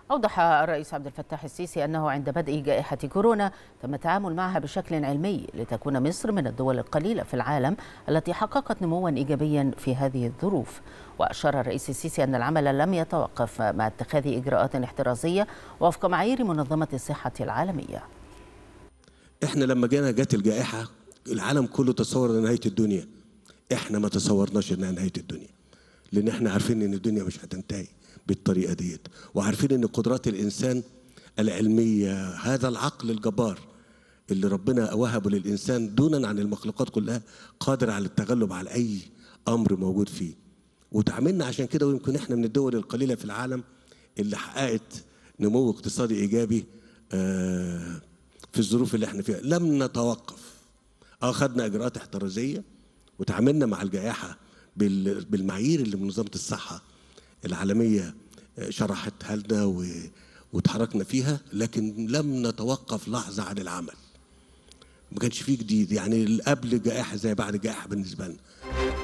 أوضح الرئيس عبد الفتاح السيسي أنه عند بدء جائحة كورونا تم التعامل معها بشكل علمي لتكون مصر من الدول القليلة في العالم التي حققت نموا إيجابيا في هذه الظروف وأشار الرئيس السيسي أن العمل لم يتوقف مع اتخاذ إجراءات احترازية وفق معايير منظمة الصحة العالمية احنا لما جينا جت الجائحة العالم كله تصور ان نهاية الدنيا احنا ما تصورناش انها نهاية الدنيا لان احنا عارفين ان الدنيا مش هتنتهي بالطريقة ديت وعارفين ان قدرات الانسان العلمية هذا العقل الجبار اللي ربنا وهبه للانسان دونا عن المخلوقات كلها قادر على التغلب على اي امر موجود فيه وتعاملنا عشان كده ويمكن احنا من الدول القليلة في العالم اللي حققت نمو اقتصادي ايجابي آه في الظروف اللي احنا فيها لم نتوقف اه خدنا اجراءات احترازيه وتعاملنا مع الجائحه بالمعايير اللي منظمه الصحه العالميه شرحتها لنا وتحركنا فيها لكن لم نتوقف لحظه عن العمل ما كانش فيه جديد يعني قبل جائحه زي بعد جائحه بالنسبه لنا